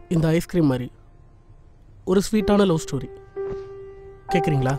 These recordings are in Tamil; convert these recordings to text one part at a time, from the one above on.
இந்த ஐஸ்கிரீம் மாதிரி ஒரு ஸ்வீட்டான லவ் ஸ்டோரி கேட்குறீங்களா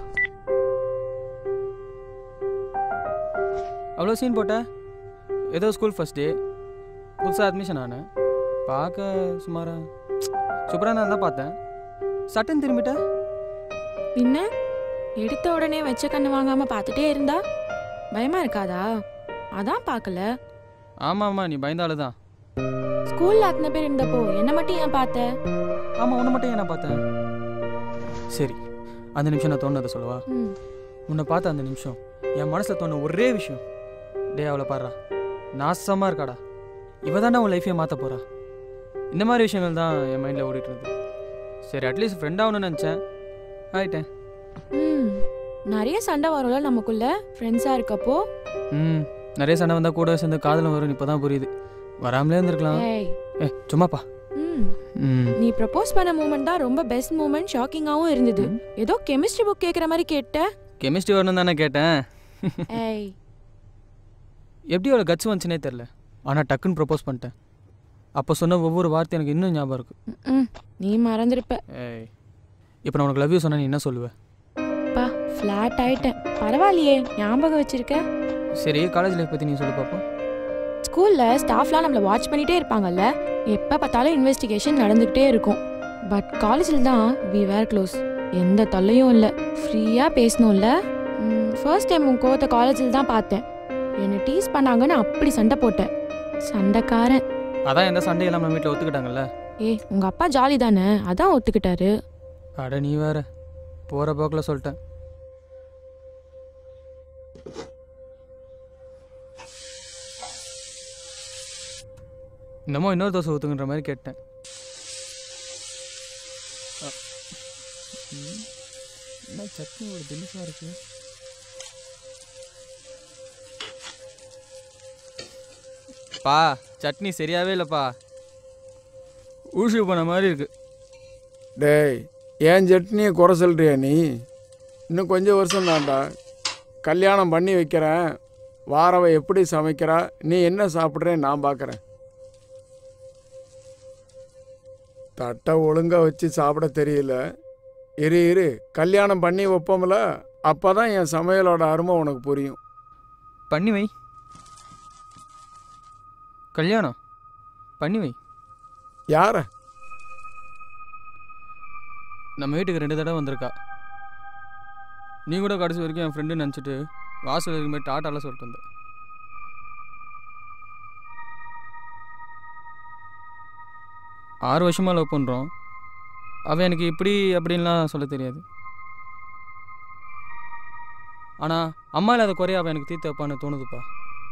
அவ்வளோ சீன் போட்ட ஏதோ ஸ்கூல் ஃபஸ்ட் டே புதுசாக அட்மிஷன் ஆனேன் பார்க்க சுமாரா சூப்பராக நான் தான் பார்த்தேன் சட்டன் திரும்பிட்ட பின்ன எடுத்த உடனே வச்ச கண்ணு வாங்காம பார்த்துட்டே இருந்தா பயமா இருக்காதா அதான் பார்க்கல ஆமாம் ஆமாம் நீ பயந்தாலு தான் ஸ்கூல்ல அத்தனை பேர் இருந்தப்போ என்ன மட்டும் ஏன் பார்த்த ஆமாம் உன்னை மட்டும் ஏன் நான் பார்த்தேன் சரி அந்த நிமிஷம் நான் தோணுனதை சொல்லவா ம், உன்னை பார்த்த அந்த நிமிஷம் என் மனசில் தோண ஒரே விஷயம் டே அவளை பாடுறா நாசமாக இருக்காடா இவ தானே உன் லைஃபையே மாற்ற போறா இந்த மாதிரி விஷயங்கள் தான் என் மைண்டில் ஓடிட்டு இருந்தது சரி அட்லீஸ்ட் ஃப்ரெண்ட் ஆகணும்னு நினச்சேன் ஆயிட்டேன் ம் நிறைய சண்டை வரும்ல நமக்குள்ள ஃப்ரெண்ட்ஸா இருக்கப்போ ம் நிறைய சண்டை வந்தால் கூட சேர்ந்து காதலும் வரும் இப்போ தான் புரியுது வராமலே இருந்திருக்கலாம் ஏய் ஏ சும்மாப்பா ம் ம் நீ ப்ரப்போஸ் பண்ண மூமெண்ட் தான் ரொம்ப பெஸ்ட் மூமெண்ட் ஷாக்கிங்காவும் இருந்தது ம். ஏதோ கெமிஸ்ட்ரி புக் கேக்குற மாதிரி கேட்ட கெமிஸ்ட்ரி வரணும் தானே கேட்டேன் ஏய் எப்படி அவளை கட்ஸ் வந்துச்சுனே தெரில ஆனால் டக்குன்னு ப்ரப்போஸ் பண்ணிட்டேன் அப்போ சொன்ன ஒவ்வொரு வார்த்தை எனக்கு இன்னும் ஞாபகம் இருக்கு ம், நீ மறந்துருப்ப ஏய் இப்போ நான் உனக்கு லவ் யூ சொன்னா நீ என்ன சொல்லுவேன் பா ஃப்ளாட் ஆயிட்டேன் பரவாயில்லையே ஞாபகம் வச்சிருக்க சரி காலேஜ் லைஃப் பற்றி நீ சொல்லு பார்ப்போம் ஸ்கூல்ல ஸ்டாஃப்லாம் நம்மள வாட்ச் பண்ணிட்டே இருப்பாங்கல்ல எப்ப பார்த்தாலும் இன்வெஸ்டிகேஷன் நடந்துகிட்டே இருக்கும் பட் காலேஜில் தான் வி வேர் க்ளோஸ் எந்த தொல்லையும் இல்லை ஃப்ரீயாக பேசணும்ல ஃபர்ஸ்ட் டைம் உன் கோவத்தை காலேஜில் தான் பார்த்தேன் என்னை டீஸ் பண்ணாங்கன்னு அப்படி சண்டை போட்டேன் சண்டைக்காரன் அதான் எந்த சண்டை இல்லாமல் நம்ம வீட்டில் ஒத்துக்கிட்டாங்கல்ல ஏய் உங்க அப்பா ஜாலி தானே அதான் ஒத்துக்கிட்டாரு அட நீ வேற போகிற போக்கில் சொல்லிட்டேன் என்னமோ இன்னொரு தோசை ஊற்றுங்கிற மாதிரி கேட்டேன் அ, ம், என்ன சட்னி ஒரு தில்லிசாக இருக்கு பா சட்னி சரியாவே இல்லைப்பா ஊசி போன மாதிரி இருக்கு டேய் ஏன் சட்னியை குறை சொல்றியா நீ இன்னும் கொஞ்சம் வருஷம் தான்டா கல்யாணம் பண்ணி வைக்கிறேன் வாரவ எப்படி சமைக்கிறா நீ என்ன சாப்பிட்றேன்னு நான் பார்க்குறேன் தட்டை ஒழுங்காக வச்சு சாப்பிட தெரியல இரு இரு கல்யாணம் பண்ணி வைப்போம்ல அப்போ தான் என் சமையலோட அருமை உனக்கு புரியும் பண்ணி வை கல்யாணம் பண்ணி வை யார நம்ம வீட்டுக்கு ரெண்டு தடவை வந்திருக்கா நீ கூட கடைசி வரைக்கும் என் ஃப்ரெண்டு நினச்சிட்டு வாசல் இருக்குமே டாட்டாலாம் சொல்லிட்டு வந்த ஆறு வருஷமாக லவ் பண்ணுறோம் அவன் எனக்கு இப்படி அப்படின்லாம் சொல்ல தெரியாது ஆனால் அம்மா இல்லாத குறைய அவன் எனக்கு தீர்த்து வைப்பான்னு தோணுதுப்பா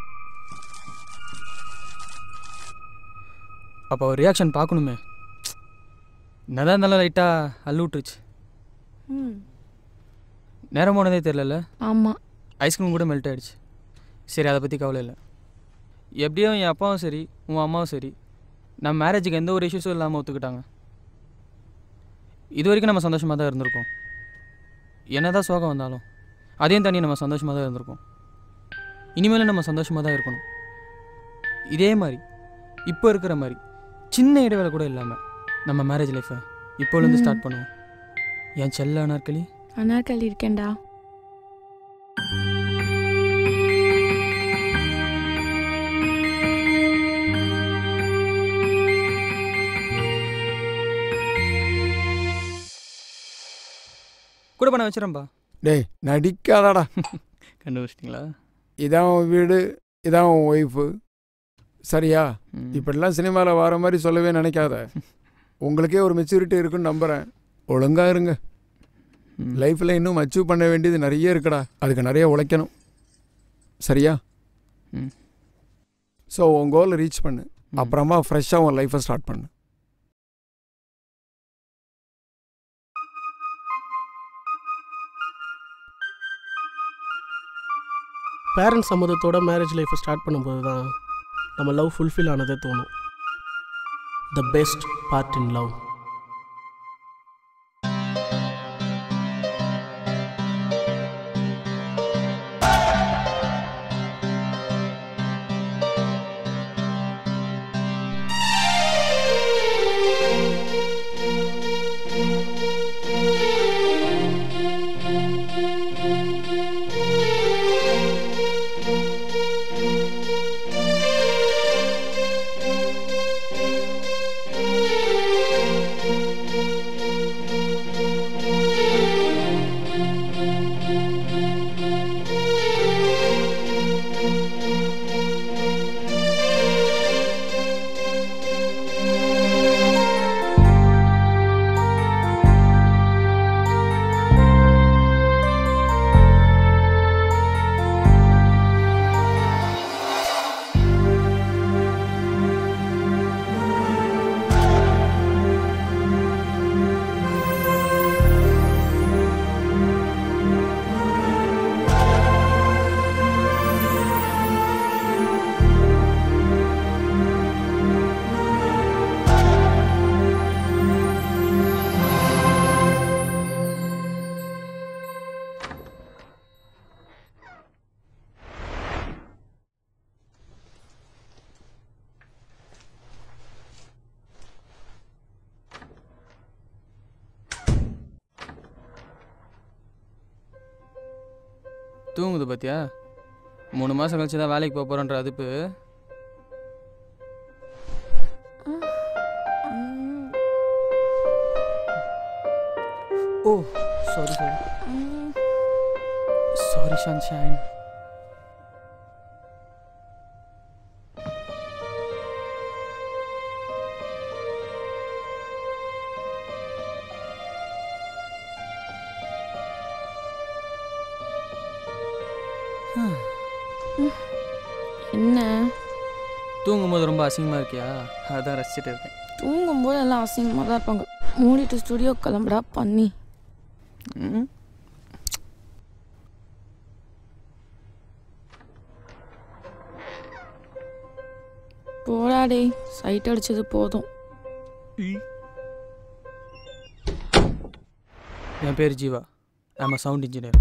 அப்போ அவர் ரியாக்ஷன் பார்க்கணுமே என்னதான் இருந்தாலும் லைட்டாக அள்ளு விட்டுருச்சு ம் நேரம் போனதே தெரிலல ஆமாம் ஐஸ்கிரீம் கூட மெல்ட் ஆயிடுச்சு சரி அதை பற்றி கவலை இல்லை எப்படியும் என் அப்பாவும் சரி உன் அம்மாவும் சரி நம்ம மேரேஜுக்கு எந்த ஒரு இஷ்யூஸும் இல்லாமல் ஒத்துக்கிட்டாங்க இது வரைக்கும் நம்ம சந்தோஷமாக தான் இருந்திருக்கோம் என்ன தான் சோகம் வந்தாலும் அதையும் தாண்டி நம்ம சந்தோஷமாக தான் இருந்திருக்கோம் இனிமேலும் நம்ம சந்தோஷமாக தான் இருக்கணும் இதே மாதிரி இப்போ இருக்கிற மாதிரி சின்ன இடைவேளை கூட இல்லாமல் நம்ம மேரேஜ் லைஃப்பை இப்போலேருந்து ம். ஸ்டார்ட் பண்ணுவோம் என் செல்ல நாட்களி அனார்கலி இருக்கேன்டா கூட பண்ண வச்சிடறேன்ப்பா டேய் நடிக்காதடா கண்டுபிடிச்சிட்டிங்களா இதான் உன் வீடு இதான் உன் ஒய்ஃபு சரியா ம். இப்படிலாம் சினிமாவில் வர மாதிரி சொல்லவே நினைக்காத உங்களுக்கே ஒரு மெச்சூரிட்டி இருக்குன்னு நம்புகிறேன் ஒழுங்காக இருங்க ம். லைஃப்பில் இன்னும் அச்சீவ் பண்ண வேண்டியது நிறைய இருக்குடா அதுக்கு நிறைய உழைக்கணும் சரியா ம். ஸோ உன் கோலை ரீச் பண்ணு ம். அப்புறமா ஃப்ரெஷ்ஷாக உன் லைஃப்பை ஸ்டார்ட் பண்ணு பேரண்ட்ஸ் சம்மதத்தோட மேரேஜ் லைஃப்பை ஸ்டார்ட் பண்ணும்போது தான் நம்ம லவ் ஃபுல்ஃபில் ஆனதே தோணும் the best part in love தூங்குது பார்த்தியா மூணு மாதம் கழிச்சு தான் வேலைக்கு போக போகிறோன்ற அதுப்பு oh sorry sorry sorry sunshine என்ன தூங்கும்போது ரொம்ப அசிங்கமாக இருக்கியா அதான் ரசிச்சுட்டு இருக்கேன் தூங்கும்போது எல்லாம் அசிங்கமாக தான் இருப்பாங்க மூடிட்டு ஸ்டுடியோ கிளம்புடா பண்ணி ம் போடா டேய் சைட் அடிச்சது போதும் என் பேர் Jeeva I'm a sound engineer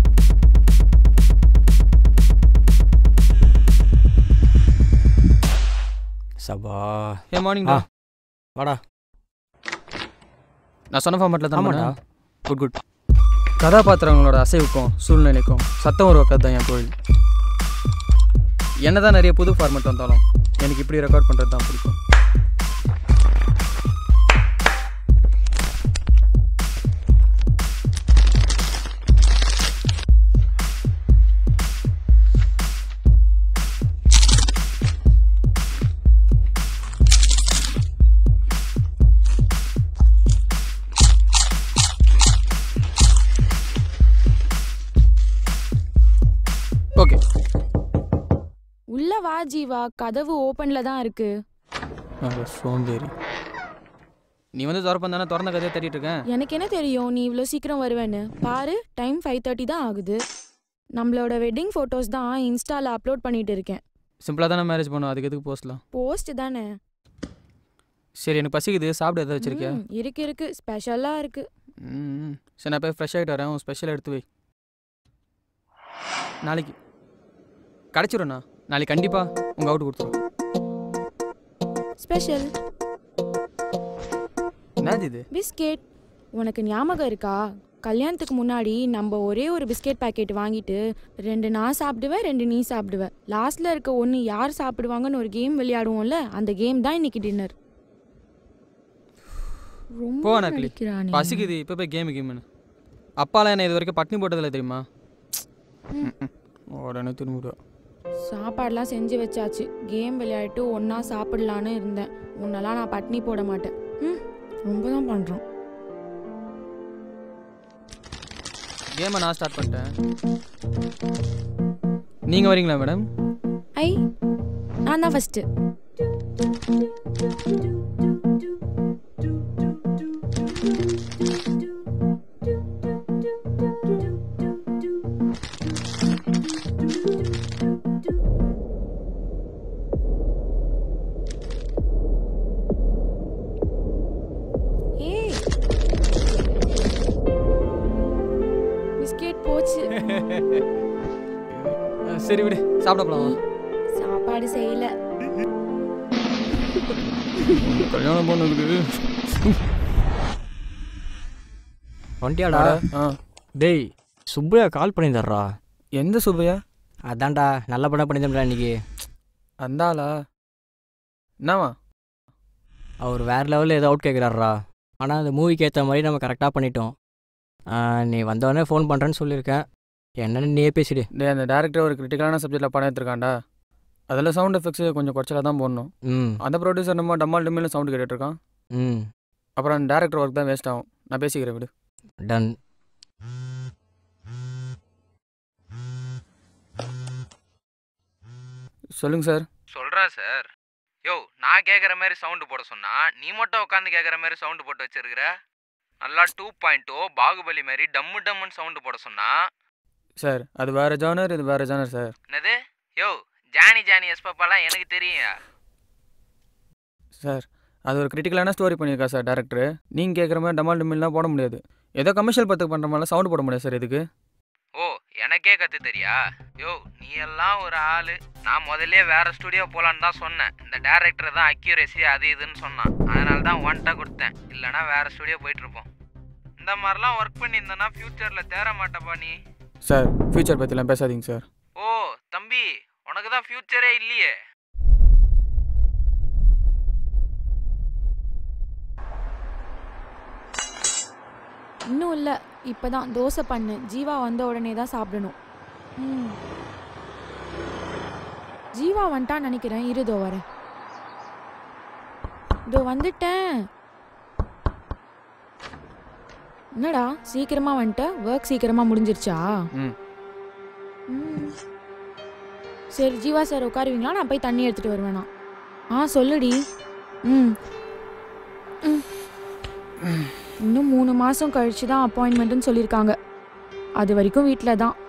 சபா ஏ மார்னிங் ஆ. வாடா நான் சொன்ன ஃபார்மேட்டில் தான் ஆமாடா. குட் குட் கதாபாத்திரங்களோட அசைவுக்கும் சூழ்நிலைக்கும் சத்தம் உருவாக்கிறது தான் என் தொழில் என்ன தான் நிறைய புது ஃபார்மேட் வந்தாலும் எனக்கு இப்படி ரெக்கார்ட் பண்ணுறது தான் பிடிக்கும் ஓகே உள்ள வா ஜீவா கதவு ஓப்பன்ல தான் இருக்கு சோம்பேறி நீ வந்து திறப்பம் தானே திறந்த கதையை தேடிட்டு இருக்கேன் எனக்கு என்ன தெரியும் நீ இவ்வளோ சீக்கிரம் வருவேன்னு பாரு டைம் ஃபைவ் தேர்ட்டி தான் ஆகுது நம்மளோட வெட்டிங் ஃபோட்டோஸ் தான் இன்ஸ்டால அப்லோட் பண்ணிட்டு இருக்கேன் சிம்பிளாக தானே மேரேஜ் பண்ணும் அதுக்கு எதுக்கு போஸ்ட்லாம் போஸ்ட் தானே சரி எனக்கு பசிக்குது சாப்பிட எதாவது வச்சிருக்கியா ம், இருக்கு இருக்கு ஸ்பெஷலா இருக்கு ம் சரி நான் போய் ஃப்ரெஷ் ஆகிட்டு வரேன் உன் ஸ்பெஷல் எடுத்து வை நாளைக்கு கிடச்சிரும்ண்ணா நாளைக்கு கண்டிப்பாக உங்கள் அவுட் கொடுத்துருவோம் ஸ்பெஷல் என்னது இது பிஸ்கெட் உனக்கு ஞாபகம் இருக்கா கல்யாணத்துக்கு முன்னாடி நம்ம ஒரே ஒரு பிஸ்கெட் பாக்கெட் வாங்கிட்டு ரெண்டு நான் சாப்பிடுவேன் ரெண்டு நீ சாப்பிடுவேன் லாஸ்ட்ல இருக்க ஒன்று யார் சாப்பிடுவாங்கன்னு ஒரு கேம் விளையாடுவோம்ல அந்த கேம் தான் இன்னைக்கு டின்னர் ரொம்ப போ, நக்கலி. நடிக்கிறானே. பசிக்குது இப்போ போய் கேமு கேமுன்னு அப்பாலாம் என்ன இது வரைக்கும் பட்னி போட்டதில்லை தெரியுமா ம், ம். உடனே திரும்பிடுவா சாப்பாடுலாம் செஞ்சு வச்சாச்சு கேம் விளையாடிட்டு ஒன்றா சாப்பிடலான்னு இருந்தேன் உன்னெல்லாம் நான் பட்னி போட மாட்டேன் ம் ரொம்ப தான் பண்ணுறோம் கேமை நான் ஸ்டார்ட் பண்ணிட்டேன் நீங்கள் வரீங்களா மேடம் ஐ நான் தான் ஃபஸ்ட்டு ஏய் பிஸ்கெட் போச்சு சரி விடு சாப்பிட போகலாம் சாப்பாடு செய்யல கல்யாணம் பண்ணதுக்கு வந்துட்டியாடா ஆ டேய் சுப்பையா கால் பண்ணியிருந்தாரா எந்த சுபையா அதான்டா நல்ல படம் பண்ணியிருந்தா இன்னைக்கு அந்த ஆளா என்னவா அவர் வேறு லெவலில் ஏதோ அவுட் கேட்குறாரா ஆனால் அந்த மூவிக்கு ஏற்ற மாதிரி நம்ம கரெக்டாக பண்ணிட்டோம் ஆ, நீ வந்தவொடனே ஃபோன் பண்ணுறேன்னு சொல்லியிருக்கேன் என்னன்னு நீயே பேசிடு டேய் அந்த டேரக்டர் ஒரு கிரிட்டிக்கலான சப்ஜெக்டில் படம் எடுத்திருக்காண்டா அதில் சவுண்ட் எஃபெக்ட்ஸ் கொஞ்சம் குறைச்சலாக தான் போடணும் ம் அந்த ப்ரொடியூசர் நம்ம டம்மால் டம்மில் சவுண்டு கேட்டுட்டு இருக்கான் ம் அப்புறம் அந்த டேரக்டர் ஒர்க் தான் வேஸ்ட் ஆகும் நான் பேசிக்கிறேன் விடு டன் சொல்லுங்க சார் சொல்கிறேன் சார் யோ நான் கேட்குற மாதிரி சவுண்டு போட சொன்னா நீ மட்டும் உட்காந்து கேட்குற மாதிரி சவுண்டு போட்டு வச்சிருக்கிற நல்லா டூ பாயிண்ட் ஓ பாகுபலி மாதிரி டம்மு டம்முன்னு சவுண்டு போட சொன்னா சார் அது வேறு ஜானர் இது வேறு ஜானர் சார் என்னது யோ ஜானி ஜானி எஸ்பாப்பாலாம் எனக்கு தெரியும் சார் அது ஒரு கிரிட்டிக்கலான ஸ்டோரி பண்ணியிருக்கா சார் டேரக்டர் நீங்கள் கேட்குற மாதிரி டமால் டமில்லாம் போட முடியாது ஏதோ கமர்ஷியல் பத்துக்கு பண்ணுற மாதிரிலாம் சவுண்டு போட முடியாது சார் இதுக்கு ஓ எனக்கே கற்று தெரியா யோ நீ எல்லாம் ஒரு ஆள் நான் முதல்ல வேற ஸ்டுடியோ போலான்னு தான் சொன்னேன் இந்த டேரக்டர் தான் அக்யூரேசி அது இதுன்னு சொன்னான் அதனால தான் ஒன்ட்டா கொடுத்தேன் இல்லைனா வேற ஸ்டுடியோ போயிட்டு இருப்போம் இந்த மாதிரிலாம் ஒர்க் பண்ணியிருந்தேன்னா ஃப்யூச்சரில் தேர மாட்டப்பா நீ சார் ஃப்யூச்சர் பற்றிலாம் பேசாதீங்க சார் ஓ தம்பி உனக்கு தான் ஃப்யூச்சரே இல்லையே இன்னும் இல்லை இப்போ தான் தோசை பண்ணு ஜீவா வந்த உடனே தான் சாப்பிடணும் ம் ஜீவா வந்துட்டான்னு நினைக்கிறேன் இருதோ வரேன் இதோ வந்துட்டேன் என்னடா சீக்கிரமா வந்துட்ட ஒர்க் சீக்கிரமா முடிஞ்சிருச்சா ம் ம். சரி ஜீவா சார் உட்காருவீங்களா நான் போய் தண்ணி எடுத்துட்டு வருவேனா ஆ சொல்லுடி ம் ம். இன்னும் மூணு மாதம் கழிச்சு தான் அப்பாயின்மெண்ட்டுன்னு சொல்லியிருக்காங்க அது வரைக்கும் வீட்டில் தான்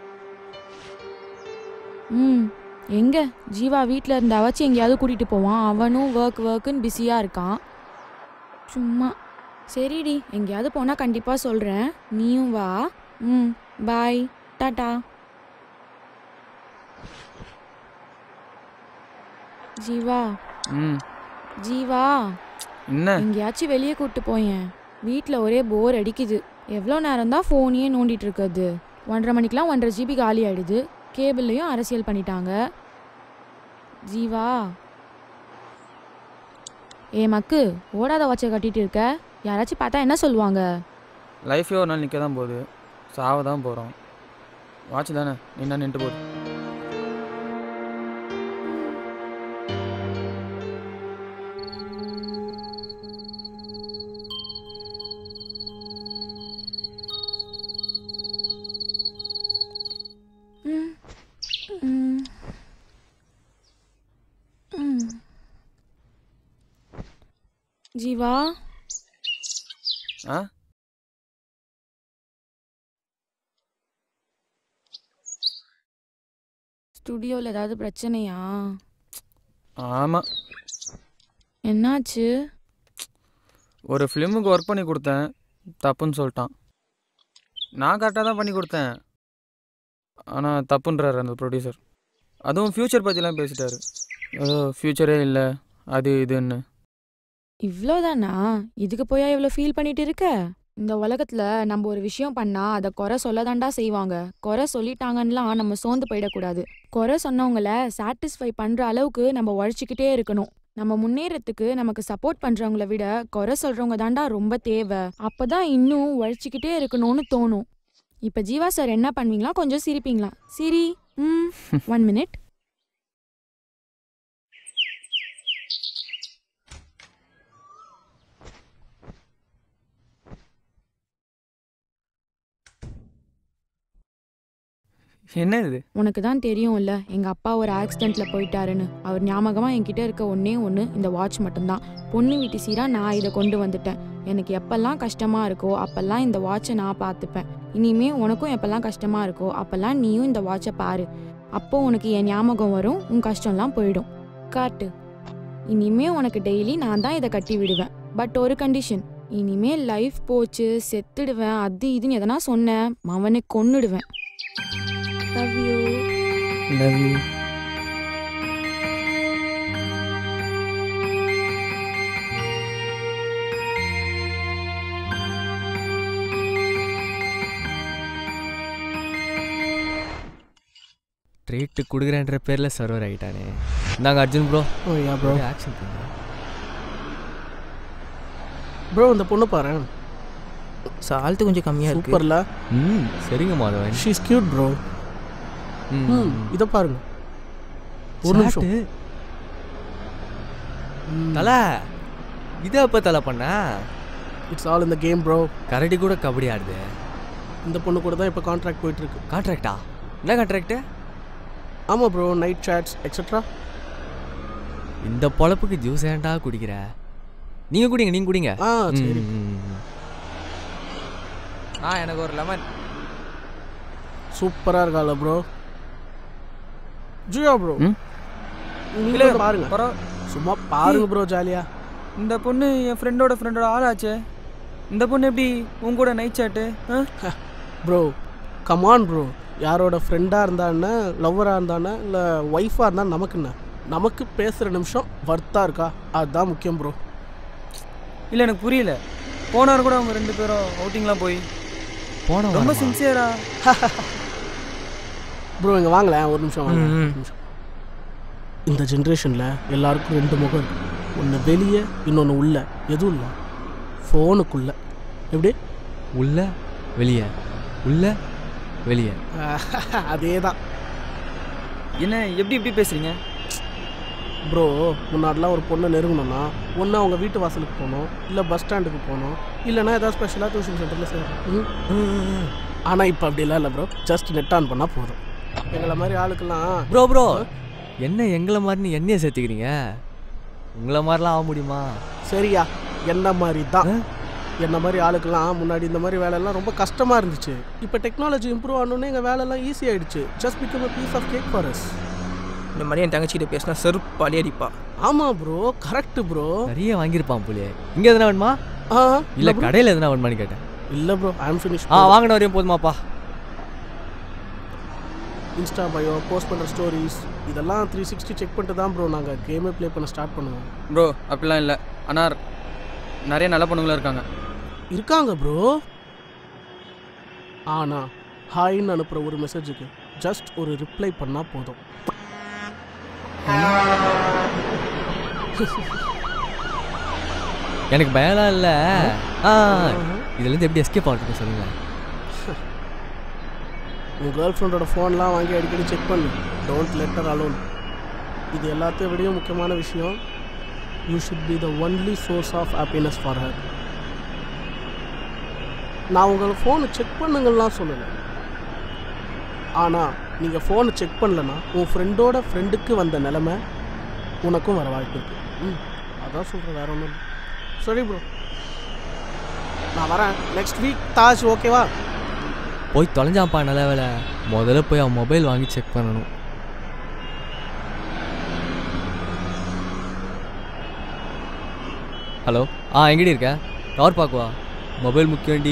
ம் எங்க ஜீவா வீட்டில் இருந்தாவாச்சும் எங்கேயாவது கூட்டிகிட்டு போவான் அவனும் ஒர்க் ஒர்க்குன்னு பிஸியாக இருக்கான் சும்மா சரிடி எங்கேயாவது போனால் கண்டிப்பாக சொல்கிறேன் நீயும் வா ம் பாய் டாட்டா ஜீவா ம் ஜீவா என்ன எங்கேயாச்சும் வெளியே கூப்பிட்டு போயேன் வீட்டில் ஒரே போர் அடிக்குது எவ்வளோ நேரம் தான் ஃபோனையே நோண்டிட்டு இருக்கிறது ஒன்றரை மணிக்கெலாம் ஒன்றரை ஜிபி காலி ஆயிடுது கேபிள்லையும் அரசியல் பண்ணிட்டாங்க ஜீவா ஏ மக்கு ஓடாத வாட்சை கட்டிட்டு இருக்க யாராச்சும் பார்த்தா என்ன சொல்லுவாங்க லைஃபே ஒரு நாள் நிற்க தான் போகுது சாவ தான் போகிறோம் வாட்ச் தானே நின்னா நின்று போகுது ம். ம். ம். ஜீவா ஆ ஸ்டுடியோவில் ஏதாவது பிரச்சனையா ஆமாம் என்னாச்சு ஒரு ஃபிலிமுக்கு ஒர்க் பண்ணி கொடுத்தேன் தப்புன்னு சொல்லிட்டான் நான் கரெக்டாக தான் பண்ணி கொடுத்தேன் ஆனால் தப்புன்றாரு அந்த ப்ரொடியூசர் அதுவும் ஃப்யூச்சர் பற்றிலாம் பேசிட்டாரு ஏதோ ஃப்யூச்சரே இல்லை அது இதுன்னு இவ்வளோதானா இதுக்கு போயா இவ்வளோ ஃபீல் பண்ணிட்டு இருக்க இந்த உலகத்துல நம்ம ஒரு விஷயம் பண்ணா அதை குறை சொல்லதாண்டா செய்வாங்க குறை சொல்லிட்டாங்கன்னுலாம் நம்ம சோர்ந்து போயிடக்கூடாது குறை சொன்னவங்கள சாட்டிஸ்ஃபை பண்ற அளவுக்கு நம்ம உழைச்சிக்கிட்டே இருக்கணும் நம்ம முன்னேறத்துக்கு நமக்கு சப்போர்ட் பண்றவங்கள விட குறை சொல்றவங்க தாண்டா ரொம்ப தேவை அப்பதான் இன்னும் உழைச்சிக்கிட்டே இருக்கணும்னு தோணும் இப்ப ஜீவா சார் என்ன பண்ணுவீங்களா கொஞ்சம் சிரிப்பீங்களா சிரி ம் ஒன் மினிட் என்ன இது உனக்கு தான் தெரியும்ல எங்க அப்பா ஒரு ஆக்சிடென்ட்ல போயிட்டாருன்னு அவர் ஞாபகமா என்கிட்ட இருக்க ஒன்னே ஒன்று இந்த வாட்ச் மட்டும்தான் பொண்ணு வீட்டு சீரா நான் இதை கொண்டு வந்துட்டேன் எனக்கு எப்பெல்லாம் கஷ்டமா இருக்கோ அப்பெல்லாம் இந்த வாட்சை நான் பார்த்துப்பேன் இனிமே உனக்கும் எப்பெல்லாம் கஷ்டமா இருக்கோ அப்பெல்லாம் நீயும் இந்த வாட்சை பாரு அப்போ உனக்கு என் ஞாபகம் வரும் உன் கஷ்டம்லாம் போயிடும் காட்டு இனிமே உனக்கு டெய்லி நான் தான் இதை கட்டி விடுவேன் பட் ஒரு கண்டிஷன் இனிமே லைஃப் போச்சு செத்துடுவேன் அது இதுன்னு எதனா சொன்னேன் மவனை கொன்னுடுவேன் love you love you treat கொடுக்குறேன்ற பேரில் சர்வர் ஆகிட்டானே நாங்கள் Arjun bro oh yeah bro action பண்ணுங்க ப்ரோ இந்த பொண்ணு பாரு சால்ட்டு கொஞ்சம் கம்மியாக இருக்கு சூப்பர்ல ம் சரிங்க மாதவன் ஷீஸ் கியூட் ப்ரோ ம் இதை பாருங்க ஒரு நிமிஷம் சாட்டு. தலை இதை எப்போ தலை பண்ண இட்ஸ் ஆல் இந்த கேம் ப்ரோ கரடி கூட கபடி ஆடுது இந்த பொண்ணு கூட தான் இப்போ கான்ட்ராக்ட் போயிட்டு இருக்கு கான்ட்ராக்டா என்ன கான்ட்ராக்டு ஆமாம் ப்ரோ நைட் சாட்ஸ் எக்ஸெட்ரா இந்த பொழப்புக்கு ஜூஸ் ஏன்டா குடிக்கிற நீங்கள் குடிங்க நீங்கள் குடிங்க ஆ ம், சரி ம், ம். ஆ எனக்கு ஒரு லெமன் சூப்பராக இருக்கால ப்ரோ ஜியா ப்ரோ ம்? நீங்களே பாருங்க பரவ சும்மா பாருங்க ப்ரோ ஜாலியா இந்த பொண்ணு என் ஃப்ரெண்டோட ஃப்ரெண்டோட ஆளாச்சே இந்த பொண்ணு எப்படி உன் கூட night chat bro come on bro யாரோட ஃப்ரெண்டாக இருந்தானே லவ்வராக இருந்தானே இல்லை ஒய்ஃபாக இருந்தா நமக்கு என்ன நமக்கு பேசுகிற நிமிஷம் வர்த்தா இருக்கா அதுதான் முக்கியம் ப்ரோ இல்லை எனக்கு புரியல போனார் கூட அவங்க ரெண்டு பேரும் அவுட்டிங்லாம் போய் போன ரொம்ப வாரமா? சின்சியரா ப்ரோ இங்கே வாங்களேன் ஒரு நிமிஷம் வாங்க ம், ம். ஒரு நிமிஷம். இந்த ஜென்ரேஷனில் எல்லாருக்கும் ரெண்டு முகம் இருக்கு ஒன்று வெளியே இன்னொன்று உள்ள எதுவும் இல்லை ஃபோனுக்குள்ள எப்படி உள்ள வெளியே உள்ள வெளியே அதே தான் என்ன எப்படி எப்படி பேசுறீங்க ப்ரோ முன்னாடிலாம் ஒரு பொண்ணை நெருங்கணும்னா ஒன்று அவங்க வீட்டு வாசலுக்கு போகணும் இல்லை பஸ் ஸ்டாண்டுக்கு போகணும் இல்லைன்னா ஏதாவது ஸ்பெஷலாக டியூஷன் சென்டரில் சேரணும் ஆனால் இப்போ அப்படிலாம் இல்லை ப்ரோ ஜஸ்ட் நெட் ஆன் பண்ணால் போதும் எங்களை மாதிரி ஆளுக்கெல்லாம் ப்ரோ ப்ரோ என்ன எங்களை மாதிரி என்னைய சேர்த்துக்கிறீங்க உங்களை மாதிரிலாம் ஆக முடியுமா சரியா என்ன மாதிரி தான் என்ன மாதிரி ஆளுக்கெல்லாம் முன்னாடி இந்த மாதிரி வேலையெல்லாம் ரொம்ப கஷ்டமாக இருந்துச்சு இப்போ டெக்னாலஜி இம்ப்ரூவ் ஆனோடனே எங்கள் வேலையெல்லாம் ஈஸி ஆயிடுச்சு just become a piece of cake for us இந்த மாதிரி என் தங்கச்சிகிட்ட பேசினா செருப்பாடி அடிப்பா ஆமாம் ப்ரோ கரெக்ட் ப்ரோ நிறைய வாங்கியிருப்பான் போலியே இங்கே எதுனா வேணுமா ஆ இல்லை கடையில் எதுனா வேணுமான்னு கேட்டேன் இல்லை ப்ரோ ஐ அம் ஃபினிஷ் ஆ வாங்கின வரையும் போதுமாப்பா இன்ஸ்டா பயோ போஸ்ட் பண்ணுற ஸ்டோரிஸ் இதெல்லாம் த்ரீ சிக்ஸ்டி செக் பண்ணிட்டு தான் ப்ரோ நாங்கள் கேமே ப்ளே பண்ண ஸ்டார்ட் பண்ணுவோம் ப்ரோ அப்படிலாம் இல்லை ஆனால் நிறைய நல்ல பொண்ணுங்களும் இருக்காங்க இருக்காங்க ப்ரோ ஆனால் ஹாய்ன்னு அனுப்புகிற ஒரு மெசேஜுக்கு ஜஸ்ட் ஒரு ரிப்ளை பண்ணால் போதும் எனக்கு பயம்லாம் இல்லை ஆ இதுலேருந்து எப்படி எஸ்கேப் ஆகிட்டு சொல்லுங்கள் உன் கேர்ள் ஃப்ரெண்டோட ஃபோன்லாம் வாங்கி அடிக்கடி செக் பண்ணு டோன்ட் லெட்டர் அலோன் இது எல்லாத்தையும் விடையும் முக்கியமான விஷயம் you should be the only source of happiness for her நான் உங்களை ஃபோனை செக் பண்ணுங்கலாம் சொல்லலை ஆனால் நீங்கள் ஃபோனை செக் பண்ணலன்னா உன் ஃப்ரெண்டோட ஃப்ரெண்டுக்கு வந்த நிலமை உனக்கும் வர வாய்ப்பு இருக்கு ம் அதான் சொல்கிறேன் வேற ஒன்றும் இல்லை சரி ப்ரோ நான் வரேன் நெக்ஸ்ட் வீக் தாஜ் ஓகேவா போய் தொலைஞ்சான்ப்பா நல்ல வேலை முதல்ல போய் அவன் மொபைல் வாங்கி செக் பண்ணணும் ஹலோ ஆ எங்கடி இருக்க டவர் பார்க்குவா மொபைல் முக்கியம்டி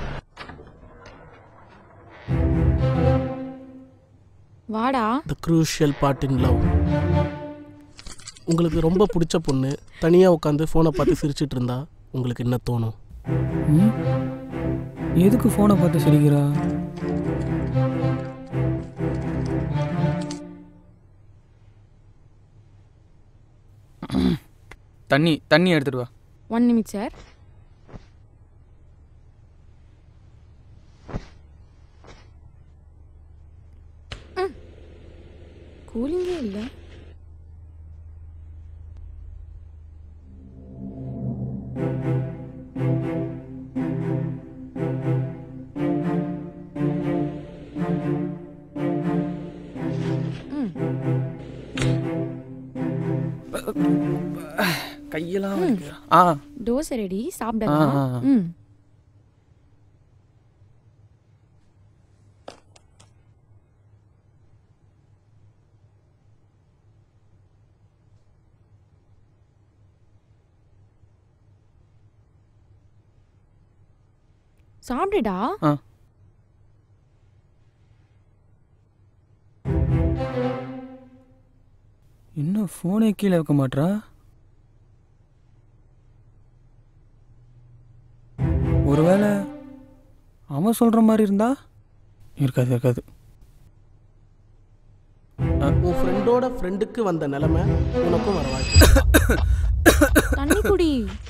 வாடா the crucial part in love உங்களுக்கு ரொம்ப பிடிச்ச பொண்ணு தனியாக உட்காந்து ஃபோனை பார்த்து சிரிச்சிட்டு இருந்தா உங்களுக்கு என்ன தோணும் ம்? எதுக்கு ஃபோனை பார்த்து சிரிக்கிறா தண்ணி தண்ணி எடுத்துட்டு வா ஒன் நிமிட் சார் கூலிங்கே இல்லை கையெல்லாம் வலிக்குதுடா. ஆ தோசை ரெடி ஆ, சாப்பிடலாம் ஆ, ஆ. ம் சாப்பிடுடா ஆ இன்னும் ஃபோனே கீழே வைக்க மாட்றா ஒருவேளை அவன் சொல்கிற மாதிரி இருந்தா இருக்காது இருக்காது உன் ஃப்ரெண்டோட ஃப்ரெண்டுக்கு வந்த நிலமை உனக்கும் வர வாய்ப்பு இருக்கு. தண்ணி குடி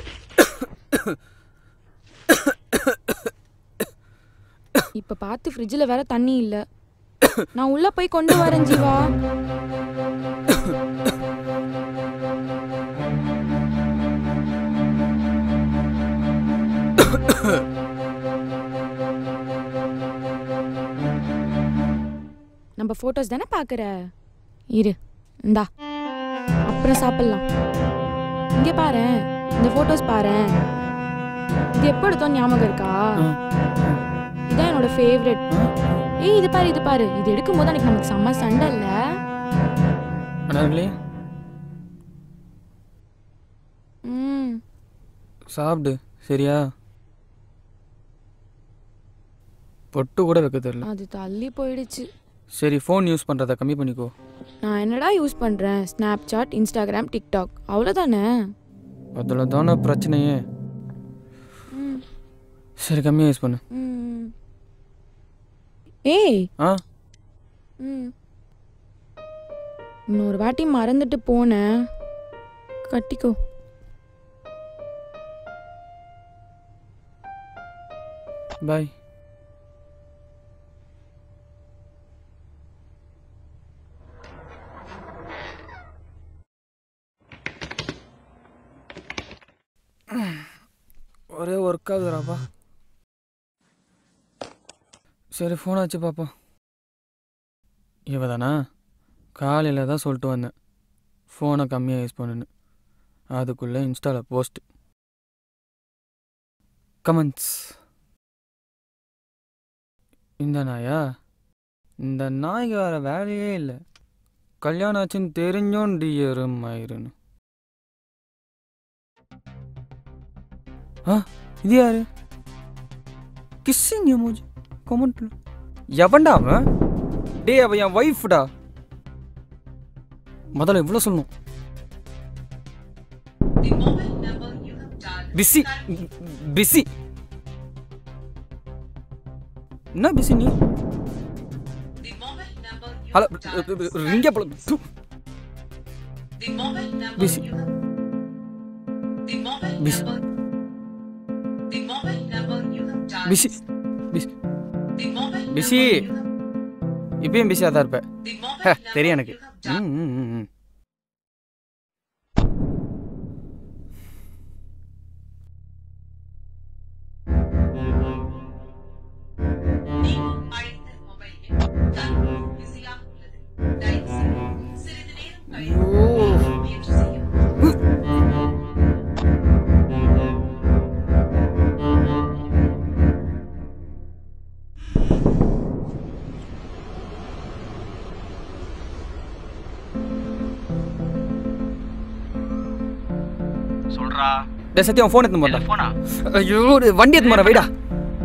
இப்ப பார்த்து ஃப்ரிட்ஜில் வேற தண்ணி இல்ல நான் உள்ள போய் கொண்டு வரேன் ஜீவா நம்ம ஃபோட்டோஸ் தானே பார்க்குற இரு இந்தா அப்புறம் சாப்பிடலாம் இங்கே பாரு இந்த ஃபோட்டோஸ் பாரு இது எப்போ எடுத்தோம் ஞாபகம் இருக்கா இதான் என்னோட ஃபேவரட் ஏய் இது பாரு இது பாரு இது எடுக்கும் போது அன்னைக்கு நமக்கு செம்ம சண்டை இல்ல அண்ணாங்களே ம் சாப்பிடு சரியா பொட்டு கூட வைக்க தெரியல அது தள்ளி போயிடுச்சு சரி ஃபோன் யூஸ் பண்ணுறதை கம்மி பண்ணிக்கோ நான் என்னடா யூஸ் பண்றேன் ஸ்னாப்சாட் இன்ஸ்டாகிராம் டிக்டாக் அவ்வளோதானே அதில் தானே பிரச்சனையே ம் சரி கம்மியாக யூஸ் பண்ணு ம் ஏய் ஆ ம் இன்னொரு வாட்டி மறந்துட்டு போனேன் கட்டிக்கோ பாய் ஒரே ஒர்க் ஆகுதுறாப்பா சரி ஃபோனை வச்சு பார்ப்போம் இவ தானா காலையில் தான் சொல்லிட்டு வந்தேன் ஃபோனை கம்மியாக யூஸ் பண்ணுன்னு அதுக்குள்ளே இன்ஸ்டாவில் போஸ்ட் கமெண்ட்ஸ் இந்த நாயா இந்த நாய்க்கு வேற வேலையே இல்லை கல்யாணம் ஆச்சுன்னு தெரிஞ்சோம் டியரும் ஆயிருன்னு ஆ இது யாரு கிஸ்ஸிங் எமோஜி கமெண்ட்ல எவன்டா அவன் டேய் அவன் என் ஒய்ஃப்டா முதல்ல இவ்வளோ சொல்லணும் பிஸி பிஸி என்ன பிஸி நீ ஹலோ ரிங்க போல busy busy busy busy busy இப்பயும் பிஸியாக தான் இருப்பேன் ஹே, தெரியும் எனக்கு ம் ம், ம், ம். சொல்றா டேய் சத்தியம் ஃபோன் எடுத்து போடா போனா ஐயோ ஒரு வண்டி எடுத்து போற வைடா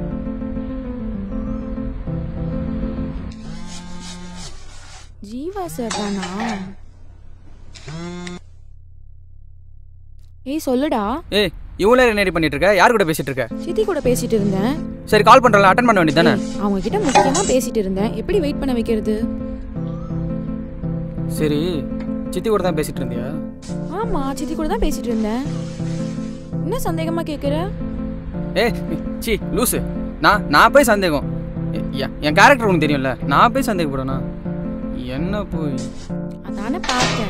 ஜீவா சார் தானா ஏய் சொல்லுடா ஏய் இவ்வளோ என்ன பண்ணிட்டு இருக்க யார் கூட பேசிட்டு இருக்க சித்தி கூட பேசிட்டு இருந்தேன் சரி கால் பண்றல அட்டன் பண்ண வேண்டியதானே ஏய், அவங்க கிட்ட முக்கியமா பேசிட்டு இருந்தேன் எப்படி வெயிட் பண்ண வைக்கிறது சரி சித்தி கூட தான் பேசிட்டு இருந்தியா ஆமா சித்தி கூட தான் பேசிட்டு இருந்தேன் என்ன சந்தேகமா கேக்குற ஏய் சி லூசு நான் நான் போய் சந்தேகம் எ- எ- என் கேரக்டர் உனக்கு தெரியும்ல நான் போய் சந்தேகப்படனா என்ன போய் அதானே பார்த்தேன்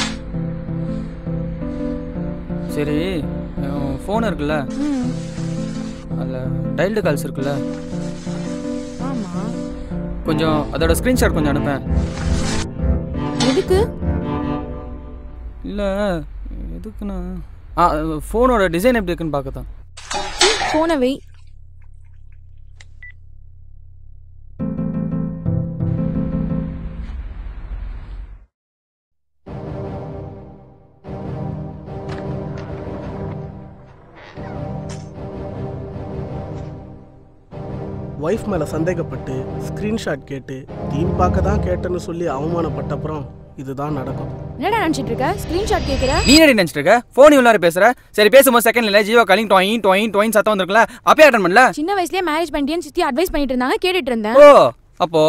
சரி ஃபோன் இருக்குல்ல ம் அதில் டைல்டு கால்ஸ் இருக்குல்ல ஆமா கொஞ்சம் அதோட ஸ்க்ரீன்ஷாட் கொஞ்சம் அனுப்பேன் எதுக்கு இல்லை எதுக்குண்ணா ஆ ஃபோனோட டிசைன் எப்படி இருக்குன்னு பார்க்க தான் போனை வை ஒய்ஃப் மேலே சந்தேகப்பட்டு ஸ்க்ரீன்ஷாட் கேட்டு தீம் பார்க்க தான் கேட்டேன்னு சொல்லி அவமானப்பட்டப்புறம் இதுதான் நடக்கும் என்னடா நினைச்சிட்டு இருக்க ஸ்கிரீன்ஷாட் கேக்குற நீ என்ன நினச்சிட்டு இருக்க ஃபோன் இவ்வளோ பேசுற சரி பேசும்போது செகண்ட் இல்லை ஜியோ காலிங் டொயின் டொயின் டொயின் சத்தம் வந்திருக்குல்ல அப்பயே அட்டன் பண்ணல சின்ன வயசுலயே மேரேஜ் பண்ணிட்டேன்னு சித்தி அட்வைஸ் பண்ணிட்டு இருந்தாங்க கேட்டுட்டு இருந்தேன் ஓ அப்போ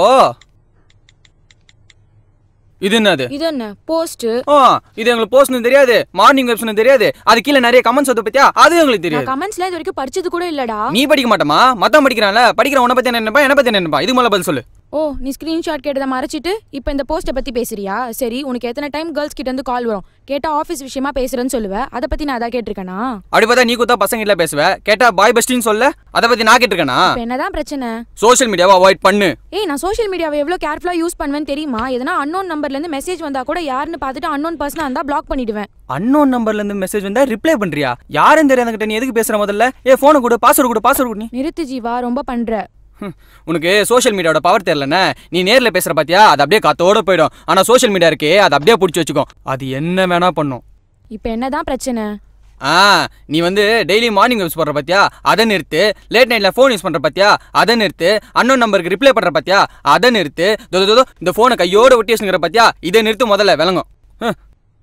இது என்னது இது என்ன போஸ்ட் ஆ இது எங்களுக்கு போஸ்ட்னு தெரியாது மார்னிங் வெப்ஸ்னு தெரியாது அது கீழே நிறைய கமெண்ட்ஸ் வந்து பத்தியா அது எங்களுக்கு நான் தெரியாது கமெண்ட்ஸ்ல இது வரைக்கும் படிச்சது கூட இல்லடா நீ படிக்க மாட்டமா மத்தவன் படிக்கிறான்ல படிக்கிற உன்னை பத்தி என்ன நினைப்பா என்ன பத்தி என்ன நினைப்பா இது மேல பதில் சொல்லு ஓ நீ ஸ்கிரீன்ஷாட் கேட்டதை மறைச்சிட்டு இப்போ இந்த போஸ்ட்டை பத்தி பேசுறியா சரி உனக்கு எத்தனை டைம் கேர்ள்ஸ் கிட்ட இருந்து கால் வரும் கேட்டா ஆஃபீஸ் விஷயமா பேசுறேன்னு சொல்லுவ அதை பத்தி நான் அதான் கேட்டிருக்கேனா அப்படி பார்த்தா நீ குத்தா பசங்க இல்ல பேசுவ கேட்டா பாய் பெஸ்டின்னு சொல்ல அதை பத்தி நான் கேட்டிருக்கேனா இப்போ என்னதான் பிரச்சனை சோஷியல் மீடியாவை அவாய்ட் பண்ணு ஏய் நான் சோஷியல் மீடியாவை எவ்வளோ கேர்ஃபுல்லாக யூஸ் பண்ணுவேன்னு தெரியுமா எதனா அன்னோன் நம்பர்ல இருந்து மெசேஜ் வந்தா கூட யாருன்னு பார்த்துட்டு அன்னோன் பர்சனாக இருந்தா பிளாக் பண்ணிடுவேன் அன்னோன் நம்பர்ல இருந்து மெசேஜ் வந்தா ரிப்ளை பண்றியா யாரும் தெரியாதங்கிட்ட நீ எதுக்கு பேசுற முதல்ல ஏ போனை கொடு பாஸ்வேர்டு கொடு பாஸ்வேர்டு கொடு நீ நிறுத்து ஜீவா ரொம்ப பண்ற ஹம், உனக்கு சோஷியல் மீடியாவோட பவர் தெரியலண்ணே நீ நேர்ல பேசுற பாத்தியா அது அப்படியே காத்தோட போயிடும் ஆனா சோஷியல் மீடியா இருக்கே அது அப்படியே பிடிச்சி வச்சுக்கோ அது என்ன வேணா பண்ணும் இப்போ என்னதான் பிரச்சனை ஆ நீ வந்து டெய்லி மார்னிங் வெப்ஸ் போடுற பாத்தியா அதை நிறுத்து லேட் நைட்ல ஃபோன் யூஸ் பண்ற பாத்தியா அதை நிறுத்து அன்னோன் நம்பருக்கு ரிப்ளை பண்ற பாத்தியா அதை நிறுத்து தோ தோ, தோ, இந்த ஃபோனை கையோட ஒட்டி வச்சுங்கிற பாத்தியா இதை நிறுத்து முதல்ல விளங்கும் ஹம்.